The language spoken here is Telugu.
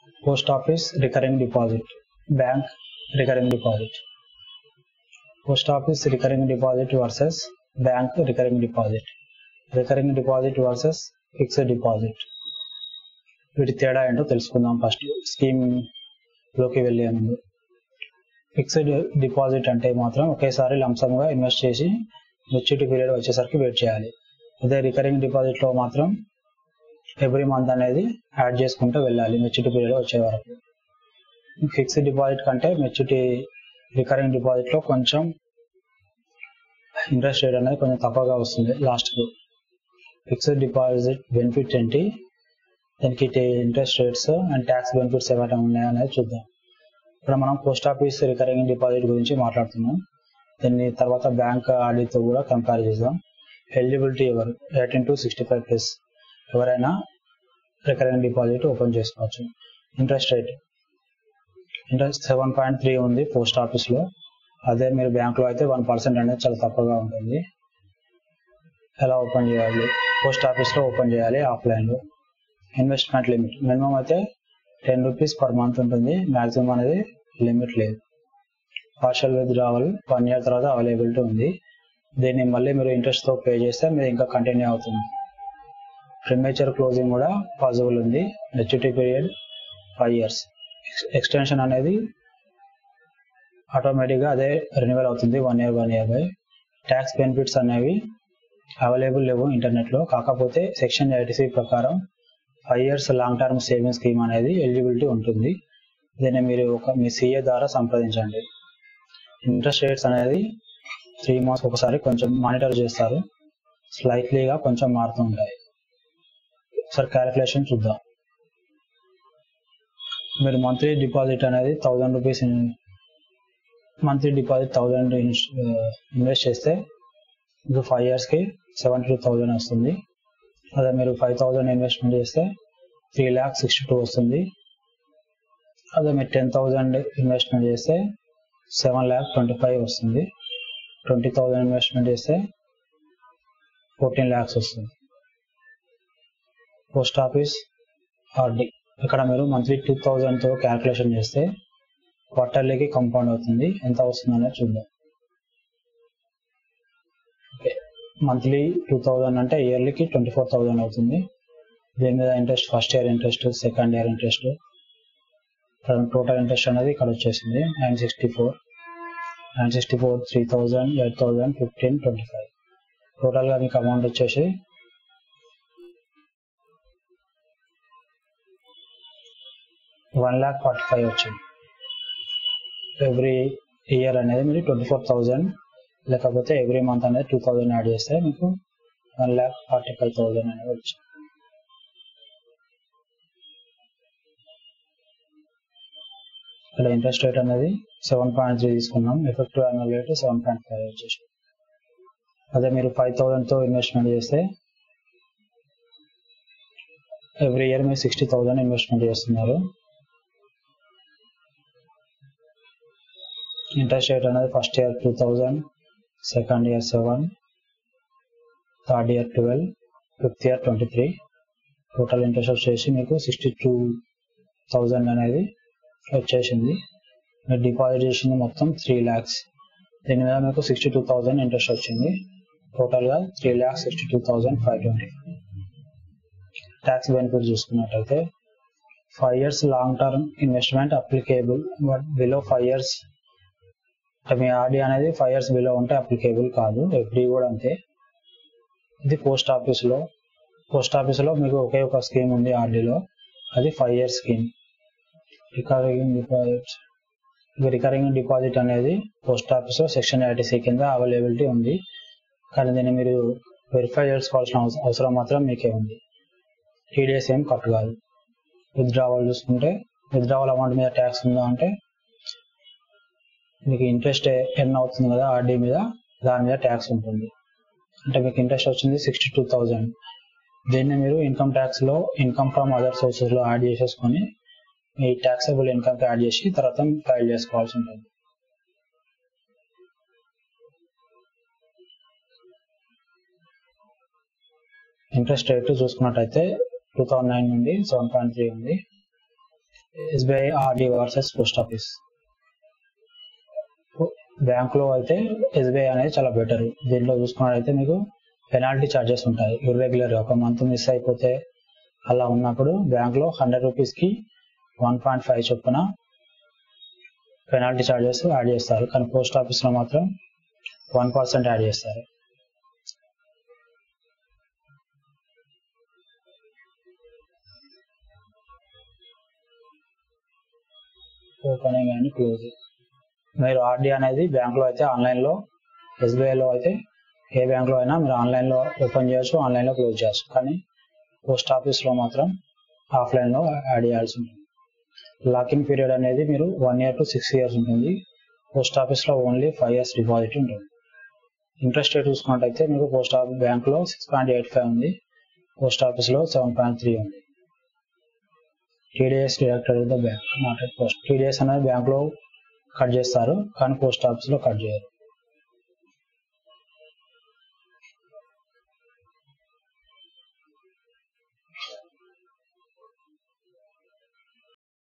post office recurring deposit bank recurring deposit post office recurring deposit versus bank recurring deposit recurring deposit versus fixed deposit వీటి తేడా ఏంటో తెలుసుకుందాం ఫస్ట్ స్కీమ్ లోకి వెళ్ళే ముందు ఫిక్స్డ్ డిపాజిట్ అంటే మాత్రం ఒకేసారి లంసంగా ఇన్వెస్ట్ చేసి మెచ్యూరిటీ పీరియడ్ వచ్చేసరికి వెయిట్ చేయాలి అదే రికరింగ్ డిపాజిట్లో మాత్రం ఎవ్రీ మంత్ అనేది యాడ్ చేసుకుంటూ వెళ్ళాలి మెచ్యూరిటీ పీరియడ్ వచ్చే వరకు ఫిక్స్డ్ డిపాజిట్ కంటే మెచ్యూరిటీ రికరింగ్ డిపాజిట్లో కొంచెం ఇంట్రెస్ట్ రేట్ అనేది కొంచెం తక్కువగా వస్తుంది లాస్ట్కు ఫిక్స్డ్ డిపాజిట్ బెనిఫిట్ ఏంటి దానికి interest rates and tax benefits ఏమైనా ఉన్నాయనేది చూద్దాం ఇక్కడ మనం పోస్ట్ ఆఫీస్ రికరింగ్ డిపాజిట్ గురించి మాట్లాడుతున్నాం దీన్ని తర్వాత బ్యాంక్ ఆడితో కూడా కంపేర్ చేద్దాం ఎలిజిబిలిటీ ఎవరు eighteen to sixty five plus ఎవరైనా రికరింగ్ డిపాజిట్ ఓపెన్ చేసుకోవచ్చు interest rate interest seven point three ఉంది పోస్ట్ ఆఫీస్లో అదే మీరు బ్యాంకులో అయితే వన్ పర్సెంట్ అనేది చాలా తక్కువగా ఉంటుంది ఎలా ఓపెన్ చేయాలి పోస్ట్ ఆఫీస్లో ఓపెన్ చేయాలి ఆఫ్లైన్లో ఇన్వెస్ట్మెంట్ లిమిట్ మినిమం అయితే టెన్ రూపీస్ పర్ మంత్ ఉంటుంది మ్యాక్సిమం అనేది లిమిట్ లేదు పార్షల్ విత్డ్రావల్ వన్ ఇయర్ తర్వాత అవైలబిలిటీ ఉంది దీన్ని మళ్ళీ మీరు ఇంట్రెస్ట్తో పే చేస్తే మీరు ఇంకా కంటిన్యూ అవుతుంది ప్రిమేచర్ క్లోజింగ్ కూడా పాసిబుల్ ఉంది maturity period five years extension అనేది ఆటోమేటిక్గా అదే రెన్యువల్ అవుతుంది one year one year by tax benefits అనేవి అవైలబుల్ లేవు ఇంటర్నెట్లో కాకపోతే సెక్షన్ ఎయిటీసీ ప్రకారం five years long term saving scheme అనేది ఎలిజిబిలిటీ ఉంటుంది దీన్ని మీరు ఒక మీ సీఏ ద్వారా సంప్రదించండి ఇంట్రెస్ట్ రేట్స్ అనేది త్రీ మంత్స్ ఒకసారి కొంచెం మానిటర్ చేస్తారు స్లైట్లీగా కొంచెం మారుతూ ఉంటాయి ఒకసారి క్యాలిక్యులేషన్ చూద్దాం మీరు మంత్లీ డిపాజిట్ అనేది thousand rupees monthly deposit thousand invest చేస్తే మీకు ఫైవ్ ఇయర్స్కి సెవెంటీ టూ థౌజండ్ వస్తుంది అదే మీరు ఫైవ్ థౌజండ్ ఇన్వెస్ట్మెంట్ చేస్తే త్రీ ల్యాక్ సిక్స్టీ టూ వస్తుంది అదే మీరు టెన్ థౌజండ్ ఇన్వెస్ట్మెంట్ చేస్తే సెవెన్ ల్యాక్ ట్వంటీ ఫైవ్ వస్తుంది ట్వంటీ థౌజండ్ ఇన్వెస్ట్మెంట్ చేస్తే ఫోర్టీన్ ల్యాక్స్ వస్తుంది పోస్ట్ ఆఫీస్ ఆర్డి ఇక్కడ మీరు మంత్లీ టూ థౌజండ్తో క్యాల్కులేషన్ చేస్తే క్వార్టర్లీకి కంపౌండ్ అవుతుంది ఎంత వస్తుంది అనేది చూద్దాం ఓకే మంత్లీ టూ థౌజండ్ అంటే ఇయర్లీకి ట్వంటీ ఫోర్ థౌజండ్ అవుతుంది దీని మీద interest first year interest second year interest total interest అనేది ఇక్కడ వచ్చేసింది nine sixty four nine sixty four three thousand eight thousand fifteen twenty five టోటల్గా మీకు అమౌంట్ వచ్చేసి వన్ ల్యాక్ ఫార్టీ ఫైవ్ వచ్చింది ఎవ్రీ ఇయర్ అనేది మీరు ట్వంటీ ఫోర్ థౌజండ్ లేకపోతే ఎవ్రీ మంత్ అనేది టూ థౌజండ్ యాడ్ చేస్తే మీకు one lakh forty five thousand అనేది వచ్చింది ఇక్కడ ఇంట్రెస్ట్ రేట్ అనేది సెవెన్ పాయింట్ త్రీ తీసుకున్నాం effective annual rate seven point five వచ్చేసి అదే మీరు ఫైవ్ థౌజండ్తో ఇన్వెస్ట్మెంట్ చేస్తే ఎవ్రీ ఇయర్ మీరు సిక్స్టీ థౌజండ్ ఇన్వెస్ట్మెంట్ చేస్తున్నారు ఇంట్రెస్ట్ రేట్ అనేది first year two thousand second year seven third year twelve fifth year twenty three total interest వచ్చేసి మీకు సిక్స్టీ టూ థౌజండ్ అనేది వచ్చేసింది మీరు డిపాజిట్ చేసింది మొత్తం త్రీ ల్యాక్స్ దీని మీద మీకు సిక్స్టీ టూ థౌజండ్ ఇంట్రెస్ట్ వచ్చింది టోటల్గా three lakhs sixty two thousand five twenty tax benefit చూసుకున్నట్టయితే five years long term investment applicable but below five years మీ ఆర్డీ అనేది ఫైవ్ ఇయర్స్ బిలో ఉంటే అప్లికేబుల్ కాదు ఎఫ్డీ కూడా అంతే ఇది పోస్ట్ ఆఫీస్లో పోస్ట్ ఆఫీస్లో మీకు ఒకే ఒక స్కీమ్ ఉంది ఆర్డీలో అది five years scheme recurring deposit recurring deposit అనేది పోస్ట్ ఆఫీస్లో సెక్షన్ ఎయిటీసీ కింద అవైలబిలిటీ ఉంది కానీ దీన్ని మీరు వెరిఫై చేసుకోవాల్సిన అవసరం మాత్రం మీకే ఉంది టీడీఎస్ ఏం కట్ కాదు విత్డ్రావల్ చూసుకుంటే విత్డ్రావల్ అమౌంట్ మీద ట్యాక్స్ ఉందా అంటే మీకు ఇంట్రెస్ట్ ఎన్ అవుతుంది కదా ఆర్డీ మీద దాని మీద ట్యాక్స్ ఉంటుంది అంటే మీకు ఇంట్రెస్ట్ వచ్చింది సిక్స్టీ టూ థౌజండ్ దీన్ని మీరు ఇన్కమ్ ట్యాక్స్లో ఇన్కమ్ ఫ్రమ్ అదర్ సోర్సెస్లో యాడ్ చేసేసుకొని మీ ట్యాక్సబుల్ ఇన్కమ్కి యాడ్ చేసి తర్వాత ఫైల్ చేసుకోవాల్సి ఉంటుంది ఇంట్రెస్ట్ రేట్ చూసుకున్నట్టయితే టూ థౌజండ్ నైన్ నుండి సెవెన్ పాయింట్ త్రీ ఉంది SBI RD versus post office బ్యాంకులో అయితే ఎస్బీఐ అనేది చాలా బెటర్ దీంట్లో చూసుకున్నట్టయితే మీకు పెనాల్టీ ఛార్జెస్ ఉంటాయి ఇర్రెగ్యులర్ ఒక మంత్ మిస్ అయిపోతే అలా ఉన్నప్పుడు బ్యాంక్లో హండ్రెడ్ రూపీస్కి వన్ పాయింట్ ఫైవ్ చొప్పున పెనాల్టీ ఛార్జెస్ యాడ్ చేస్తారు కానీ పోస్ట్ ఆఫీస్లో మాత్రం వన్ పర్సెంట్ యాడ్ చేస్తారు ఓపెనింగ్ అండ్ క్లోజ్ మీరు ఆర్డీ అనేది బ్యాంక్లో అయితే ఆన్లైన్లో ఎస్బీఐలో అయితే ఏ బ్యాంక్లో అయినా మీరు ఆన్లైన్లో ఓపెన్ చేయొచ్చు ఆన్లైన్లో క్లోజ్ చేయొచ్చు కానీ పోస్ట్ ఆఫీస్లో మాత్రం ఆఫ్లైన్లో యాడ్ చేయాల్సి ఉంటుంది లాకింగ్ పీరియడ్ అనేది మీరు one year to six years ఉంటుంది పోస్ట్ ఆఫీస్లో ఓన్లీ ఫైవ్ ఇయర్స్ డిపాజిట్ ఉంటుంది ఇంట్రెస్ట్ రేట్ చూసుకున్నట్టయితే మీకు పోస్ట్ ఆఫీస్ బ్యాంక్లో సిక్స్ పాయింట్ ఎయిట్ ఫైవ్ ఉంది పోస్ట్ ఆఫీస్లో సెవెన్ పాయింట్ త్రీ ఉంది TDS deducted the bank not post TDS అనేది బ్యాంక్లో కట్ చేస్తారు కానీ పోస్ట్ ఆఫీస్లో కట్ చేయరు